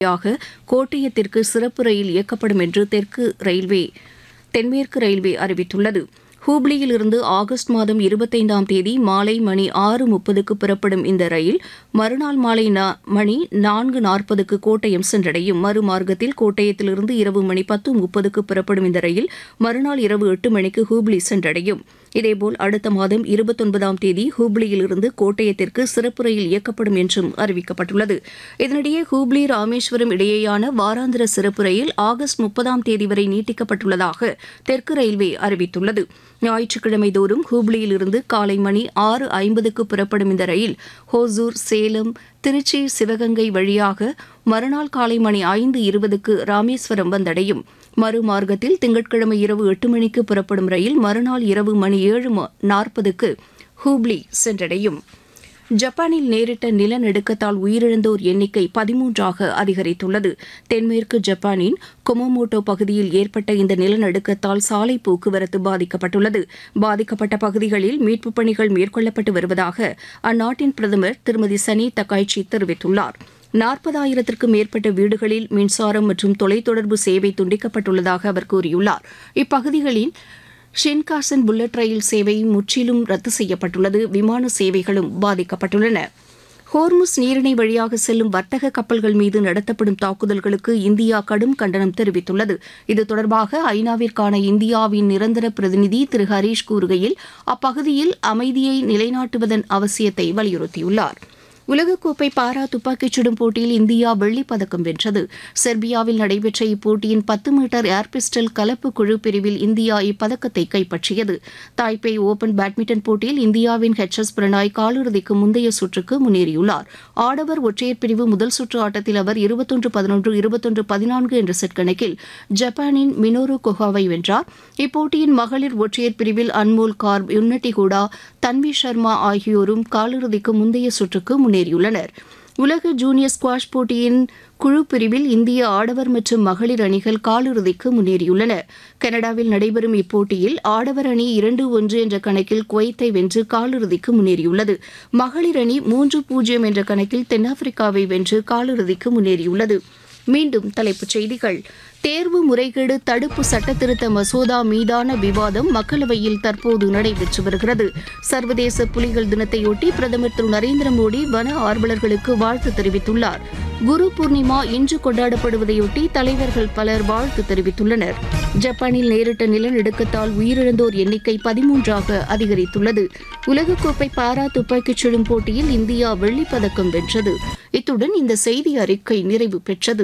யாக கோட்டயத்திற்கு சிறப்பு ரயில் இயக்கப்படும் என்று தெற்கு ரயில்வே தென்மேற்கு ரயில்வே அறிவித்துள்ளது ஹூப்ளியில் இருந்து ஆகஸ்ட் மாதம் இருபத்தைந்தாம் தேதி மாலை மணி ஆறு முப்பதுக்கு புறப்படும் இந்த ரயில் மறுநாள் மாலை நா- மணி நான்கு நாற்பதுக்கு கோட்டயம் சென்றடையும் மறுமார்க்கத்தில் கோட்டயத்திலிருந்து இரவு மணி பத்து முப்பதுக்கு புறப்படும் இந்த ரயில் மறுநாள் இரவு எட்டு மணிக்கு ஹூப்ளி சென்றடையும் இதேபோல் அடுத்த மாதம் இருபத்தொன்பதாம் தேதி ஹூப்ளியிலிருந்து கோட்டயத்திற்கு சிறப்பு ரயில் இயக்கப்படும் என்றும் அறிவிக்கப்பட்டுள்ளது இதனிடையே ஹூப்ளி ராமேஸ்வரம் இடையேயான வாராந்திர சிறப்பு ரயில் ஆகஸ்ட் முப்பதாம் தேதி வரை நீட்டிக்கப்பட்டுள்ளதாக தெற்கு ரயில்வே அறிவித்துள்ளது ஞாயிற்றுக்கிழமை தோறும் ஹூப்ளியிலிருந்து காலை மணி ஆறு ஐம்பதுக்கு புறப்படும் இந்த ரயில் ஹோசூர் சேலம் திருச்சி சிவகங்கை வழியாக மறுநாள் காலை மணி ஐந்து இருபதுக்கு ராமேஸ்வரம் வந்தடையும் மறுமார்க்கத்தில் திங்கட்கிழமை இரவு எட்டு மணிக்கு புறப்படும் ரயில் மறுநாள் இரவு மணி ஏழு ம- நாற்பதுக்கு ஹூப்ளி சென்றடையும் ஜப்பானில் நேரிட்ட நிலநடுக்கத்தால் உயிரிழந்தோர் எண்ணிக்கை பதிமூன்றாக அதிகரித்துள்ளது தென்மேற்கு ஜப்பானின் கொமோமோட்டோ பகுதியில் ஏற்பட்ட இந்த நிலநடுக்கத்தால் சாலை போக்குவரத்து பாதிக்கப்பட்டுள்ளது பாதிக்கப்பட்ட பகுதிகளில் மீட்புப் பணிகள் மேற்கொள்ளப்பட்டு வருவதாக அந்நாட்டின் பிரதமர் திருமதி சனி தக்காய்ச்சி தெரிவித்துள்ளார் நாற்பதாயிரத்திற்கும் மேற்பட்ட வீடுகளில் மின்சாரம் மற்றும் தொலைத்தொடர்பு சேவை துண்டிக்கப்பட்டுள்ளதாக அவர் கூறியுள்ளார் இப்பகுதிகளில் ஷின்காசன் புல்லட் ரயில் சேவை முற்றிலும் ரத்து செய்யப்பட்டுள்ளது விமான சேவைகளும் பாதிக்கப்பட்டுள்ளன ஹோர்முஸ் நீரிணை வழியாக செல்லும் வர்த்தக கப்பல்கள் மீது நடத்தப்படும் தாக்குதல்களுக்கு இந்தியா கடும் கண்டனம் தெரிவித்துள்ளது இது தொடர்பாக ஐநாவிற்கான இந்தியாவின் நிரந்தர பிரதிநிதி திரு ஹரீஷ் கூறுகையில் அப்பகுதியில் அமைதியை நிலைநாட்டுவதன் அவசியத்தை வலியுறுத்தியுள்ளார் உலகக்கோப்பை பாரா துப்பாக்கிச் சுடும் போட்டியில் இந்தியா வெள்ளிப் பதக்கம் வென்றது செர்பியாவில் நடைபெற்ற இப்போட்டியின் பத்து மீட்டர் ஏர் பிஸ்டல் கலப்பு குழு பிரிவில் இந்தியா இப்பதக்கத்தை கைப்பற்றியது தாய்பே ஓபன் பேட்மிண்டன் போட்டியில் இந்தியாவின் ஹெச் எஸ் பிரணாய் காலிறுதிக்கு முந்தைய சுற்றுக்கு முன்னேறியுள்ளார் ஆடவர் ஒற்றையர் பிரிவு முதல் சுற்று ஆட்டத்தில் அவர் இருபத்தொன்று பதினொன்று இருபத்தொன்று பதினான்கு என்ற செட் கணக்கில் ஜப்பானின் மினோரு கொஹாவை வென்றார் இப்போட்டியின் மகளிர் ஒற்றையர் பிரிவில் அன்மோல் கார்ப் யுன்னட்டி ஹூடா தன்வி சர்மா ஆகியோரும் காலிறுதிக்கு முந்தைய சுற்றுக்கு முன்னேறியுள்ளனர் உலக ஜூனியர் ஸ்குவாஷ் போட்டியின் குழு பிரிவில் இந்திய ஆடவர் மற்றும் மகளிர் அணிகள் காலிறுதிக்கு முன்னேறியுள்ளன கனடாவில் நடைபெறும் இப்போட்டியில் ஆடவர் அணி இரண்டு ஒன்று என்ற கணக்கில் குவைத்தை வென்று காலிறுதிக்கு முன்னேறியுள்ளது மகளிர் அணி மூன்று பூஜ்ஜியம் என்ற கணக்கில் தென்னாப்பிரிக்காவை வென்று காலிறுதிக்கு முன்னேறியுள்ளது மீண்டும் தலைப்புச் செய்திகள் தேர்வு முறைகேடு தடுப்பு சட்டத்திருத்த மசோதா மீதான விவாதம் மக்களவையில் தற்போது நடைபெற்று வருகிறது சர்வதேச புலிகள் தினத்தையொட்டி பிரதமர் திரு நரேந்திர மோடி வன ஆர்வலர்களுக்கு வாழ்த்து தெரிவித்துள்ளார் குரு பூர்ணிமா இன்று கொண்டாடப்படுவதையொட்டி தலைவர்கள் பலர் வாழ்த்து தெரிவித்துள்ளனர் ஜப்பானில் நேரிட்ட நிலநடுக்கத்தால் உயிரிழந்தோர் எண்ணிக்கை பதிமூன்றாக அதிகரித்துள்ளது உலகக்கோப்பை பாரா துப்பாக்கிச் சுடும் போட்டியில் இந்தியா வெள்ளிப் பதக்கம் வென்றது இத்துடன் இந்த செய்தி அறிக்கை நிறைவு பெற்றது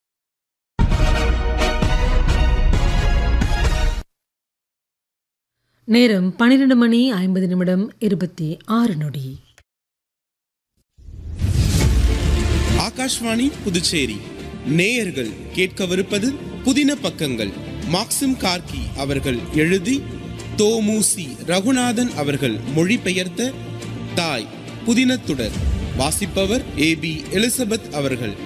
நேரம் பன்னிரண்டு மணி ஐம்பது நிமிடம் இருபத்தி ஆறு நொடி ஆகாஷ்வாணி புதுச்சேரி நேயர்கள் கேட்கவிருப்பது புதின பக்கங்கள் மாக்சிம் கார்கி அவர்கள் எழுதி தோமுசி ரகுநாதன் அவர்கள் மொழிபெயர்த்த தாய் புதினத்துடர் வாசிப்பவர் ஏ பி எலிசபெத் அவர்கள்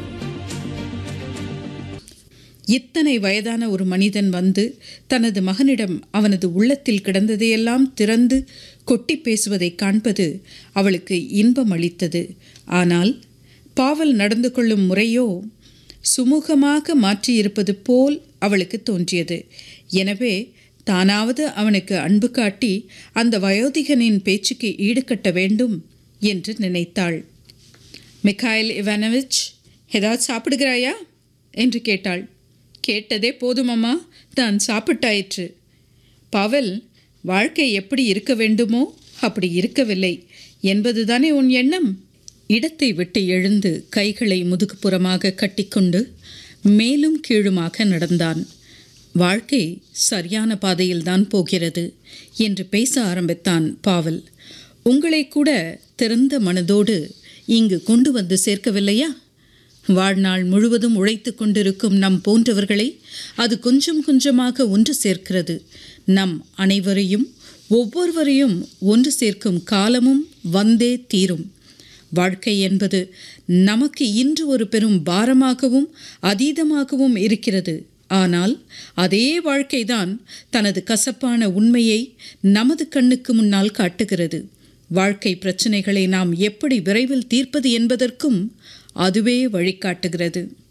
இத்தனை வயதான ஒரு மனிதன் வந்து தனது மகனிடம் அவனது உள்ளத்தில் கிடந்ததையெல்லாம் திறந்து கொட்டி பேசுவதைக் காண்பது அவளுக்கு இன்பம் அளித்தது ஆனால் பாவல் நடந்து கொள்ளும் முறையோ சுமூகமாக மாற்றியிருப்பது போல் அவளுக்கு தோன்றியது எனவே தானாவது அவனுக்கு அன்பு காட்டி அந்த வயோதிகனின் பேச்சுக்கு ஈடுகட்ட வேண்டும் என்று நினைத்தாள் மிகாயில் இவானோவிச் ஏதாவது சாப்பிடுகிறாயா என்று கேட்டாள் கேட்டதே போதுமம்மா தான் சாப்பிட்டாயிற்று பவல் வாழ்க்கை எப்படி இருக்க வேண்டுமோ அப்படி இருக்கவில்லை என்பதுதானே உன் எண்ணம் இடத்தை விட்டு எழுந்து கைகளை முதுகுப்புறமாக கட்டிக்கொண்டு மேலும் கீழுமாக நடந்தான் வாழ்க்கை சரியான பாதையில்தான் போகிறது என்று பேச ஆரம்பித்தான் பாவல் உங்களை கூட திறந்த மனதோடு இங்கு கொண்டு வந்து சேர்க்கவில்லையா வாழ்நாள் முழுவதும் உழைத்து கொண்டிருக்கும் நம் போன்றவர்களை அது கொஞ்சம் கொஞ்சமாக ஒன்று சேர்க்கிறது நம் அனைவரையும் ஒவ்வொருவரையும் ஒன்று சேர்க்கும் காலமும் வந்தே தீரும் வாழ்க்கை என்பது நமக்கு இன்று ஒரு பெரும் பாரமாகவும் அதீதமாகவும் இருக்கிறது ஆனால் அதே வாழ்க்கைதான் தனது கசப்பான உண்மையை நமது கண்ணுக்கு முன்னால் காட்டுகிறது வாழ்க்கை பிரச்சனைகளை நாம் எப்படி விரைவில் தீர்ப்பது என்பதற்கும் அதுவே வழிகாட்டுகிறது